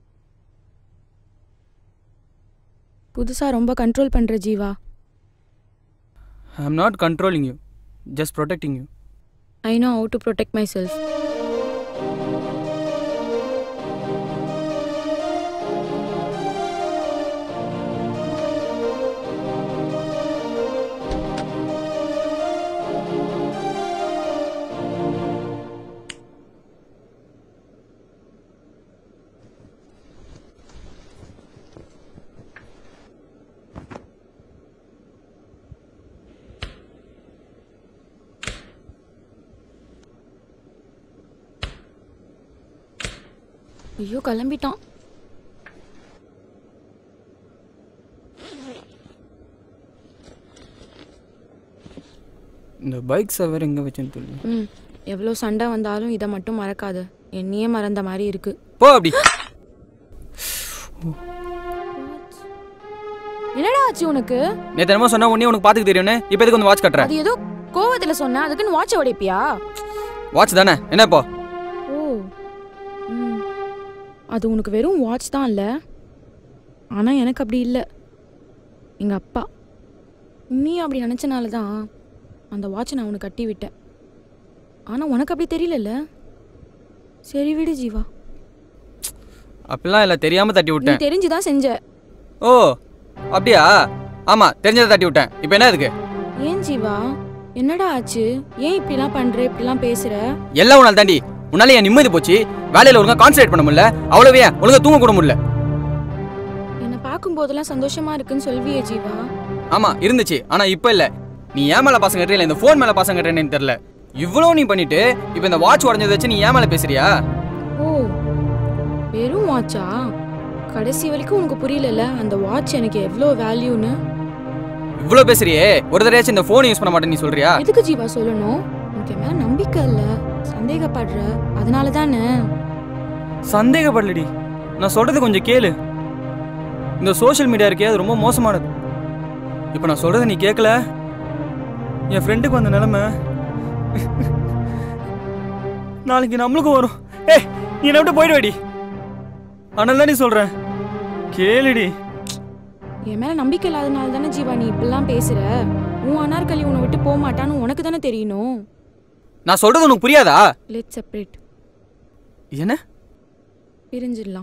புதுசா ரொம்ப கண்ட்ரோல் பண்ற Jeeva I am not controlling you just protecting you I know how to protect myself ஐயோ கிளம்பிட்டான் இந்த பைக் வேறு எங்கே வச்சேன்னு தெரியல ம் எவ்வளோ சண்டை வந்தாலும் இதை மட்டும் மறக்காத என்னையே மறந்த மாதிரி இருக்கு போ அப்படி என்னடா ஆச்சு உனக்கு நேற்று என்னமோ சொன்னா உடனே உனக்கு பார்த்துக்க தெரியும்னு இப்போ எதுக்கு வந்து வாட்ச் கட்டுறேன் அது ஏதோ கோவத்துல சொன்ன அதுக்குன்னு வாட்ச உடைப்பியா வாட்ச் தானே என்ன இப்போ ஓ ம் அது உனக்கு வெறும் வாட்ச் தான் இல்லை ஆனால் எனக்கு அப்படி இல்லை எங்கள் அப்பா நீ அப்படி நினச்சனால தான் அந்த வாட்சை நான் உனக்கு கட்டி விட்டேன் ஆனால் உனக்கு அப்படி தெரியலல்ல சரி விடு ஜீவா அப்படிலாம் இல்லை தெரியாமல் தட்டி நீ விட்டேன் தெரிஞ்சு தான் செஞ்ச ஓ அப்படியா ஆமாம் தெரிஞ்சதை தட்டி விட்டேன் இப்போ என்ன இதுக்கு ஏன் ஜீவா என்னடா ஆச்சு ஏன் இப்படிலாம் பண்ற இப்படிலாம் பேசுற எல்லாம் உன்னால் தாண்டி உன்னால என் நிம்மதி போச்சு வேலையில் ஒழுங்கா கான்சன்ட்ரேட் பண்ண முடியல அவ்வளோவே ஒழுங்கா தூங்க கூட முடியல என்னை பார்க்கும்போதெல்லாம் சந்தோஷமா இருக்குன்னு சொல்வியே ஜீவா ஆமாம் இருந்துச்சு ஆனால் இப்போ இல்லை நீ ஏன் மேலே பாசம் கட்டுற இல்லை இந்த ஃபோன் மேலே பாசம் கட்டுறேன்னு தெரியல இவ்வளோ நீ பண்ணிட்டு இப்போ இந்த வாட்ச் உடஞ்சதை வச்சு நீ ஏன் மேலே பேசுறியா ஓ வெறும் வாட்சா கடைசி வரைக்கும் உனக்கு புரியலல்ல அந்த வாட்ச் எனக்கு எவ்வளோ வேல்யூன்னு இவ்வளோ பேசுறியே ஒரு தடவையாச்சும் இந்த ஃபோன் யூஸ் பண்ண மாட்டேன்னு நீ சொல்றியா எதுக்கு ஜீவா சொல்லணும் உனக்கு என் மேல நம்பிக்கை இல்ல சந்தேகப்படுற அதனால தானே சந்தேகப்படலடி நான் சொல்றது கொஞ்சம் கேளு இந்த சோஷியல் மீடியா இருக்கே அது ரொம்ப மோசமானது இப்போ நான் சொல்றதை நீ கேட்கல என் ஃப்ரெண்டுக்கு வந்த நிலைமை நாளைக்கு நம்மளுக்கும் வரும் ஏய் நீ என்ன விட்டு போயிடுவேடி அதனால தான் நீ சொல்றேன் கேளுடி என் மேல நம்பிக்கை இல்லாதனால தானே ஜீவா நீ இப்படிலாம் பேசுற உன் அனார்கலி உன்னை விட்டு போக மாட்டான்னு உனக்கு தானே தெரியணும் நான் சொல்றது உனக்கு புரியாதா லெட் செப்பரேட் என்ன பிரிஞ்சிடலாம்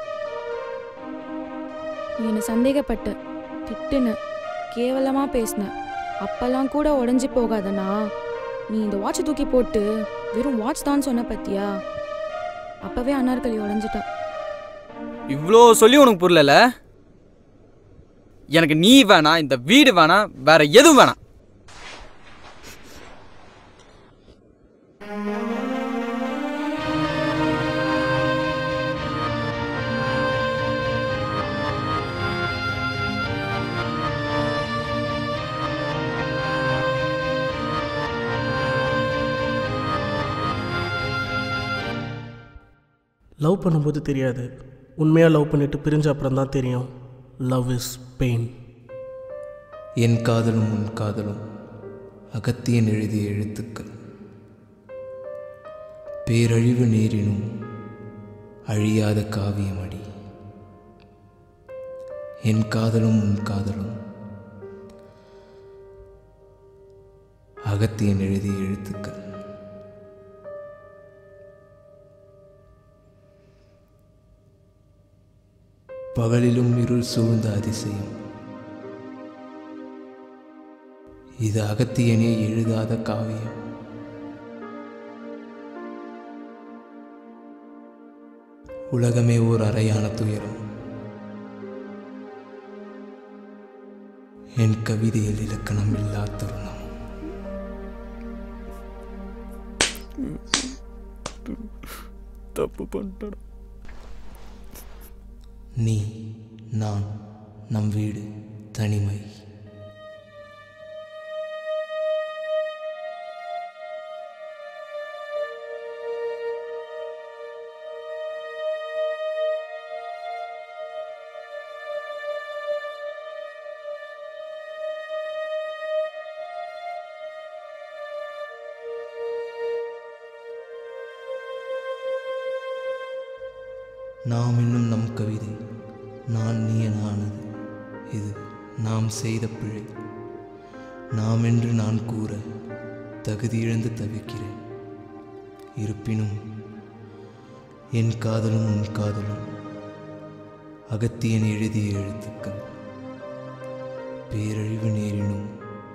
நீ என்னை சந்தேகப்பட்ட திட்டுன கேவலமா பேசின அப்பெல்லாம் கூட உடஞ்சி போகாதனா நீ இந்த வாட்சை தூக்கி போட்டு வெறும் வாட்ச் தான் சொன்ன பத்தியா அப்பவே அனார்கலி உடஞ்சிட்டா இவ்வளோ சொல்லி உனக்கு புரியல எனக்கு நீ வேணாம் இந்த வீடு வேணாம் வேற எதுவும் வேணாம் லவ் பண்ணும்போது தெரியாது உண்மையாக லவ் பண்ணிட்டு பிரிஞ்ச அப்புறம் தான் தெரியும் லவ் இஸ் பெயின் என் காதலும் உன் காதலும் அகத்தியன் எழுதிய எழுத்துக்கள் பேரழிவு நேரினும் அழியாத காவியமடி என் காதலும் உன் காதலும் அகத்தியன் எழுதிய எழுத்துக்கள் பகலிலும் இருள் சூழ்ந்த அதிசயம் இது அகத்தியனே எழுதாத காவியம் உலகமே ஓர் அறையான துயரம் என் கவிதையில் இலக்கணம் இல்லா தருணம் தப்பு பண்ணிட்டோம் நீ நான் நம் வீடு தனிமை நாம் என்னும் நம் கவிதை நான் நீ என ஆனது இது நாம் செய்த பிழை நாம் என்று நான் கூற தகுதியிழந்து தவிக்கிறேன் இருப்பினும் என் காதலும் உன் காதலும் அகத்தியன் எழுதிய எழுத்துக்கள் பேரழிவு நேரினும்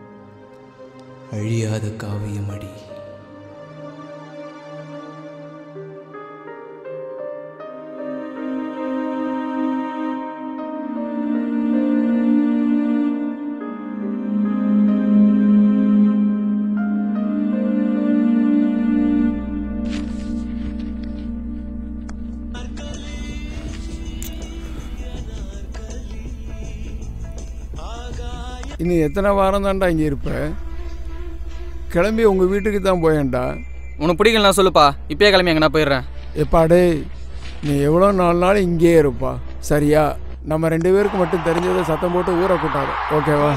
அழியாத காவியமடி இன்னும் எத்தனை வாரம் தான்டா இங்கே இருப்ப கிளம்பி உங்கள் வீட்டுக்கு தான் போயேன்டா உனக்கு பிடிக்கலனா சொல்லுப்பா இப்பயே கிளம்பி எங்கன்னா போயிடுறேன் எப்பா டேய் நீ எவ்வளோ நாலு நாள் இங்கேயே இருப்பா சரியா நம்ம ரெண்டு பேருக்கு மட்டும் தெரிஞ்சதை சத்தம் போட்டு ஊற கூட்டாரு ஓகேவா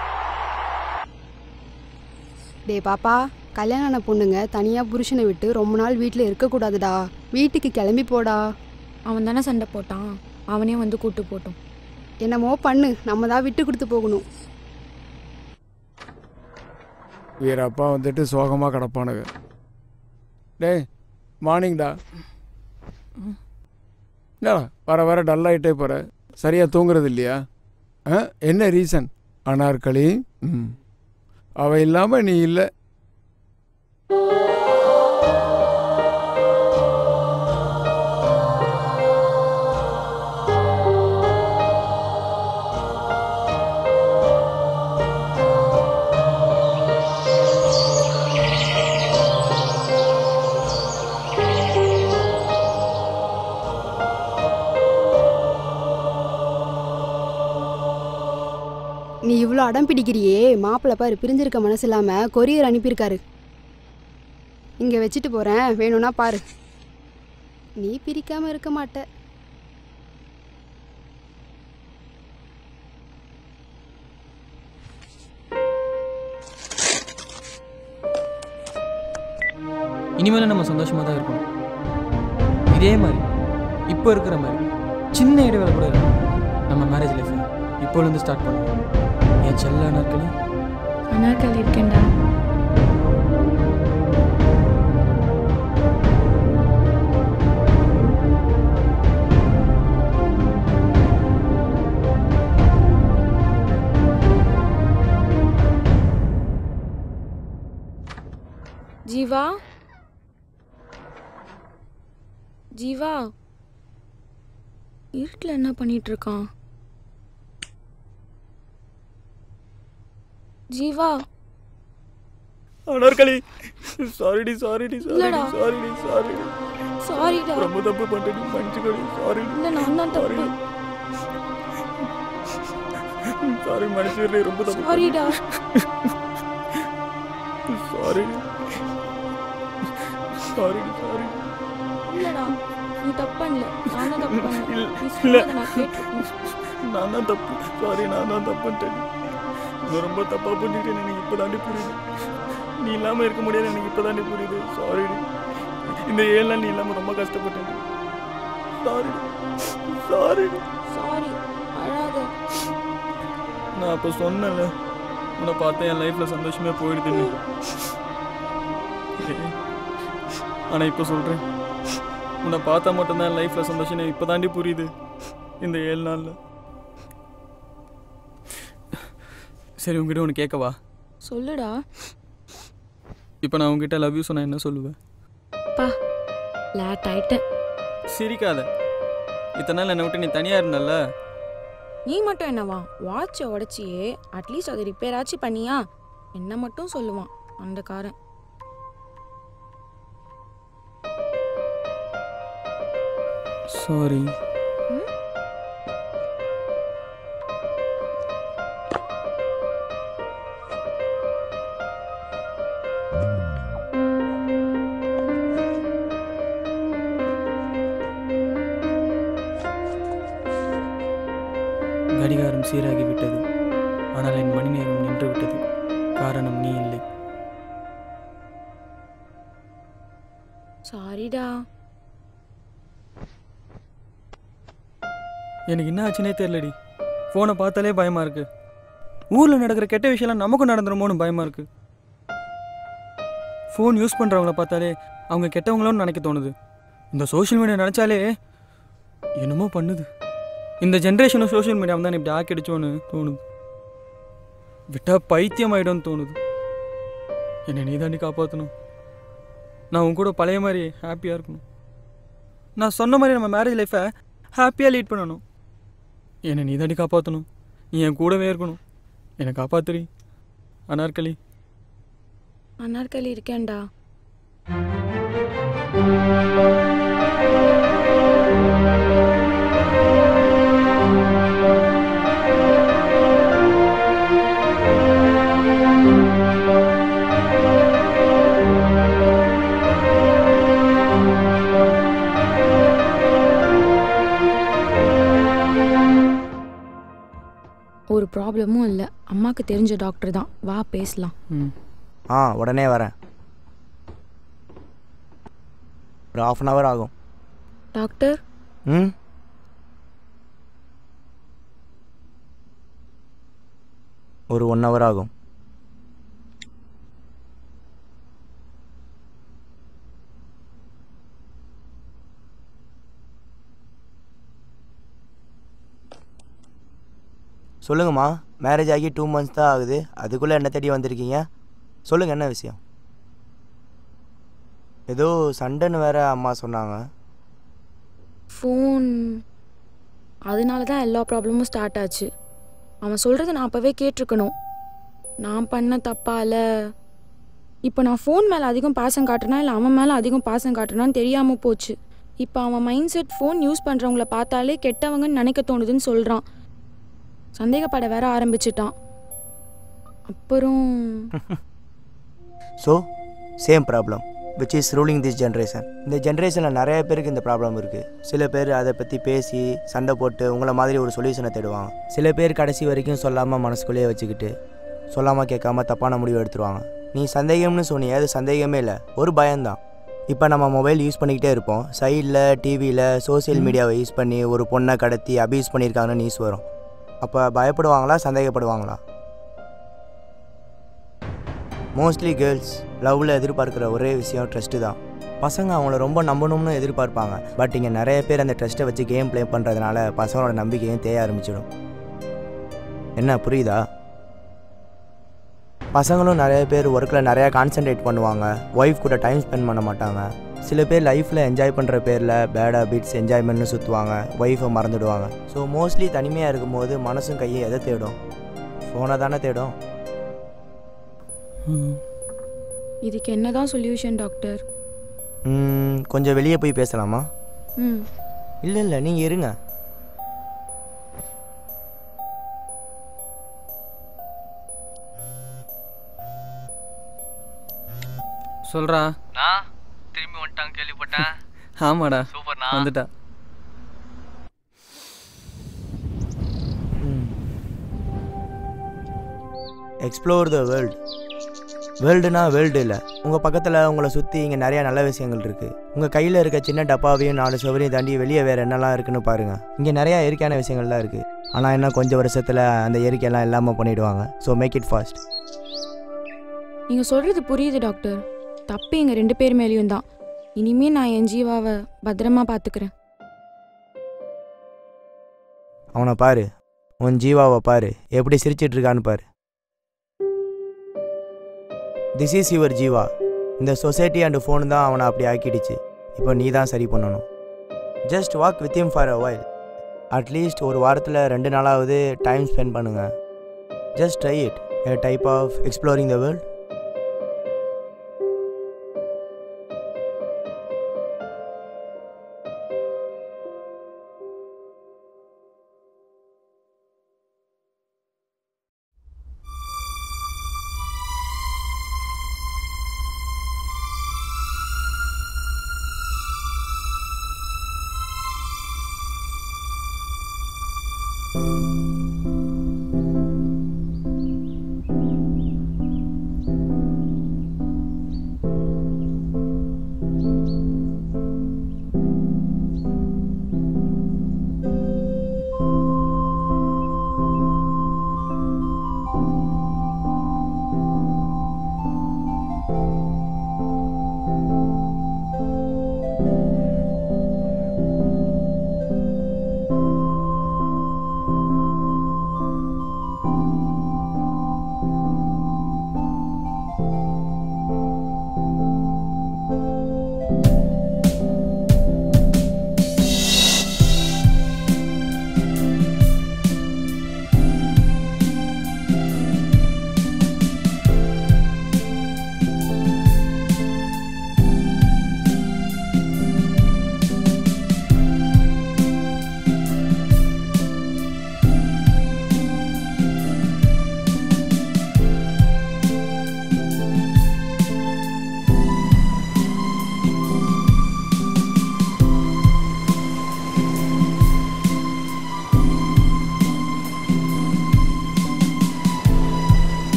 டேய் பாப்பா கல்யாணம் ஆன பொண்ணுங்க தனியாக புருஷனை விட்டு ரொம்ப நாள் வீட்டில் இருக்கக்கூடாதுடா வீட்டுக்கு கிளம்பி போடா அவன் தானே சண்டை போட்டான் அவனே வந்து கூட்டு போட்டோம் என்னமோ பண்ணு நம்ம தான் விட்டு கொடுத்து போகணும் வீரப்பா வந்துட்டு சோகமாக கிடப்பானுங்க டேய் மார்னிங்டா என்னடா வர வர டல்லாகிட்டே போகிற சரியாக தூங்குறது இல்லையா ஆ என்ன ரீசன் அனார்களி ம் அவ இல்லாமல் நீ இல்லை நீ இவ்வளோ அடம் பிடிக்கிறியே மாப்பிள்ளை பாரு பிரிஞ்சிருக்க மனசு இல்லாமல் கொரியர் அனுப்பியிருக்காரு இங்கே வச்சுட்டு போகிறேன் வேணும்னா பாரு நீ பிரிக்காமல் இருக்க மாட்ட இனிமேலும் நம்ம சந்தோஷமாக தான் இருக்கணும் இதே மாதிரி இப்போ இருக்கிற மாதிரி சின்ன இடைவேளை கூட இல்லை நம்ம மேரேஜ் லைஃப் இப்போலேருந்து ஸ்டார்ட் பண்ணுவோம் என் செல்ல நாட்களி அனாக்கல் இருக்கேன்டா ஜீவா ஜீவா இருட்டில் என்ன பண்ணிட்டு இருக்கான் ஜீவா அனார்கலி சாரிடி சாரிடி இல்லடா. சாரிடி சாரிடி சாரிடா ரொம்ப தப்பு பண்ணிட்டேன் மன்னிச்சுக்கடி சாரி இல்லை நான் தான் தப்பு சாரி மன்னிச்சுக்கடி ரொம்ப தப்பு சாரிடா சாரி சாரி சாரி இல்லடா நீ தப்பு பண்ணல நான் தான் தப்பு பண்ணல இல்ல- நீ இல்ல. சொன்னதை நான் கேட்டிருக்கேன் நான் தான் தப்பு சாரி நான் தான் தப்பு பண்ணிட்டேன் நான் ரொம்ப தப்பா பண்ணிட்டேன் எனக்கு இப்போ தாண்டி புரியுது நீ இல்லாமல் இருக்க முடியாது எனக்கு இப்போ தாண்டி புரியுது சாரி இந்த ஏழு நாள் நீ இல்லாமல் ரொம்ப கஷ்டப்பட்டேன் சாரி சாரி சாரி அழாத நான் அப்போ சொன்னேன்ல உன்னை பார்த்தா என் லைஃப்பில் சந்தோஷமே போயிடுதுன்னு ஆனால் இப்போ சொல்கிறேன் உன்னை பார்த்தா மட்டும்தான் என் லைஃப்பில் சந்தோஷம் இப்போ தாண்டி புரியுது இந்த ஏழு நாளில் சரி உங்ககிட்ட ஒன்று கேட்கவா சொல்லுடா இப்போ நான் உங்ககிட்ட லவ் யூ சொன்னா என்ன சொல்லுவேன் பா லேட் ஆயிட்டேன் சிரிக்காத இத்தனை நாள் என்னை விட்டு நீ தனியாக இருந்தல்ல நீ மட்டும் என்னவா வாட்சை உடச்சியே அட்லீஸ்ட் அதை ரிப்பேர் ஆச்சு பண்ணியா என்ன மட்டும் சொல்லுவான் அந்த காரன் சாரி கடிகாரம் சீராகி விட்டது ஆனால் என் மணி நேரம் நின்று விட்டது காரணம் நீ இல்லை சாரிடா எனக்கு என்ன ஆச்சுனே தெரியலடி ஃபோனை பார்த்தாலே பயமா இருக்கு ஊரில் நடக்கிற கெட்ட விஷயம்லாம் நமக்கும் நடந்துருமோன்னு பயமா இருக்கு ஃபோன் யூஸ் பண்ணுறவங்கள பார்த்தாலே அவங்க கெட்டவங்களோன்னு நினைக்க தோணுது இந்த சோஷியல் மீடியா நினச்சாலே என்னமோ பண்ணுது இந்த ஜென்ரேஷனும் சோஷியல் மீடியா தான் இப்படி ஆக்கிடுச்சோன்னு தோணுது விட்டா பைத்தியம் ஆயிடும்னு தோணுது என்னை நீ தாண்டி காப்பாற்றணும் நான் உன் கூட பழைய மாதிரி ஹாப்பியாக இருக்கணும் நான் சொன்ன மாதிரி நம்ம மேரேஜ் லைஃப்பை ஹாப்பியாக லீட் பண்ணணும் என்னை நீ தாண்டி காப்பாற்றணும் நீ என் கூடவே இருக்கணும் என்னை காப்பாத்துறி அனார்கலி அனார்கலி இருக்கேன்டா ப்ராப்ளமும் இல்லை அம்மாவுக்கு தெரிஞ்ச டாக்டர் தான் வா பேசலாம் ம் ஆ உடனே வரேன் ஒரு ஆஃப் அன் ஹவர் ஆகும் டாக்டர் ம் ஒரு ஒன் ஹவர் ஆகும் சொல்லுங்கம்மா மேரேஜ் ஆகி டூ மந்த்ஸ் தான் ஆகுது அதுக்குள்ளே என்ன தேடி வந்திருக்கீங்க சொல்லுங்கள் என்ன விஷயம் ஏதோ சண்டைன்னு வேற அம்மா சொன்னாங்க ஃபோன் அதனால தான் எல்லா ப்ராப்ளமும் ஸ்டார்ட் ஆச்சு அவன் சொல்கிறத நான் அப்போவே கேட்டிருக்கணும் நான் பண்ண தப்பால இப்போ நான் ஃபோன் மேலே அதிகம் பாசம் காட்டுனா இல்லை அவன் மேலே அதிகம் பாசம் காட்டுனான்னு தெரியாமல் போச்சு இப்போ அவன் மைண்ட் செட் ஃபோன் யூஸ் பண்ணுறவங்கள பார்த்தாலே கெட்டவங்கன்னு நினைக்க தோணுதுன்னு சொல்கிறான் சந்தேகப்பட வேற ஆரம்பிச்சிட்டான் அப்புறம் so same problem which is ruling this generation இந்த ஜென்ரேஷனில் நிறைய பேருக்கு இந்த ப்ராப்ளம் இருக்குது சில பேர் அதை பற்றி பேசி சண்டை போட்டு உங்களை மாதிரி ஒரு சொல்யூஷனை தேடுவாங்க சில பேர் கடைசி வரைக்கும் சொல்லாமல் மனசுக்குள்ளேயே வச்சுக்கிட்டு சொல்லாமல் கேட்காம தப்பான முடிவு எடுத்துருவாங்க நீ சந்தேகம்னு சொன்னியே அது சந்தேகமே இல்லை ஒரு பயம்தான் இப்போ நம்ம மொபைல் யூஸ் பண்ணிக்கிட்டே இருப்போம் சைடில் டிவியில் சோஷியல் மீடியாவை யூஸ் பண்ணி ஒரு பொண்ணை கடத்தி அபியூஸ் பண்ணியிருக்காங்கன்னு நியூஸ் வரும் அப்போ பயப்படுவாங்களா சந்தேகப்படுவாங்களா மோஸ்ட்லி கேர்ள்ஸ் லவ்வில் எதிர்பார்க்குற ஒரே விஷயம் ட்ரஸ்ட்டு தான் பசங்க அவங்கள ரொம்ப நம்பணும்னு எதிர்பார்ப்பாங்க பட் இங்கே நிறைய பேர் அந்த ட்ரஸ்ட்டை வச்சு கேம் ப்ளே பண்ணுறதுனால பசங்களோட நம்பிக்கையும் தேய ஆரம்பிச்சிடும் என்ன புரியுதா பசங்களும் நிறைய பேர் ஒர்க்கில் நிறையா கான்சென்ட்ரேட் பண்ணுவாங்க ஒய்ஃப் கூட டைம் ஸ்பெண்ட் பண்ண மாட்டாங்க சில பேர் லைஃப்பில் என்ஜாய் பண்ணுற பேரில் பேட் ஹாபிட்ஸ் என்ஜாய்மெண்ட்னு சுற்றுவாங்க ஒய்ஃபை மறந்துடுவாங்க ஸோ மோஸ்ட்லி தனிமையாக இருக்கும்போது மனசும் கையும் எதை தேடும் ஃபோனை தானே தேடும் இதுக்கு என்னதான் சொல்யூஷன் டாக்டர் ம், கொஞ்சம் வெளியே போய் பேசலாமா ம் இல்லை இல்லை நீங்கள் இருங்க சொல்கிறா நான் திரும்பி வந்துட்டாங்க கேள்விப்பட்டேன் ஆமாடா சூப்பர்ண்ணா வந்துட்டா எக்ஸ்ப்ளோர் த வேர்ல்டு வேர்ல்டுனா வேர்ல்டு இல்லை உங்கள் பக்கத்தில் உங்களை சுற்றி இங்கே நிறையா நல்ல விஷயங்கள் இருக்குது உங்கள் கையில் இருக்க சின்ன டப்பாவையும் நாலு சுவரையும் தாண்டி வெளியே வேறு என்னெல்லாம் இருக்குன்னு பாருங்கள் இங்கே நிறையா இயற்கையான விஷயங்கள்லாம் இருக்குது ஆனால் என்ன கொஞ்சம் வருஷத்தில் அந்த இயற்கையெல்லாம் இல்லாமல் பண்ணிடுவாங்க ஸோ மேக் இட் ஃபாஸ்ட் நீங்கள் சொல்கிறது புரியுது டாக்டர் தப்பு எங்கள் ரெண்டு பேர் மேலேயும் தான் இனிமே நான் என் ஜீவாவை பத்திரமா பார்த்துக்கிறேன் அவனை பாரு உன் ஜீவாவை பாரு எப்படி சிரிச்சிட்டு இருக்கான்னு பாரு திஸ் இஸ் யுவர் ஜீவா இந்த சொசைட்டி அண்ட் ஃபோன் தான் அவனை அப்படி ஆக்கிடுச்சு இப்போ நீ தான் சரி பண்ணணும் just walk with him for a while at least ஒரு வாரத்தில் ரெண்டு நாளாவது டைம் ஸ்பெண்ட் பண்ணுங்க just try it a type of exploring the world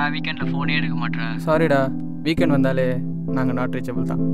வீக்கெண்டில் ஃபோனே எடுக்க மாட்டேற சாரிடா வீக்கெண்ட் வந்தாலே நாங்கள் நாட் ரீச்சபிள் தான்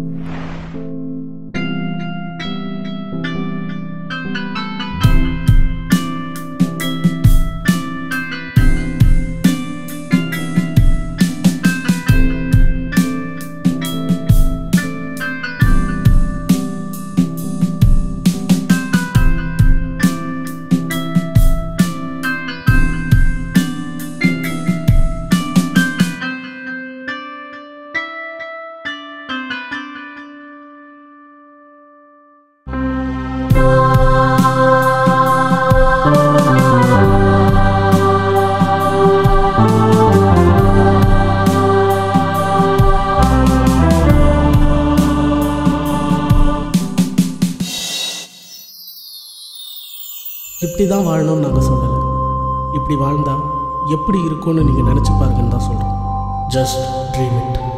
இப்படி தான் வாழணும்னு நாங்கள் சொல்லலை இப்படி வாழ்ந்தா எப்படி இருக்கும்னு நீங்கள் நினச்சி பாருங்கன்னு தான் சொல்கிறோம் ஜஸ்ட் ட்ரீம் இட்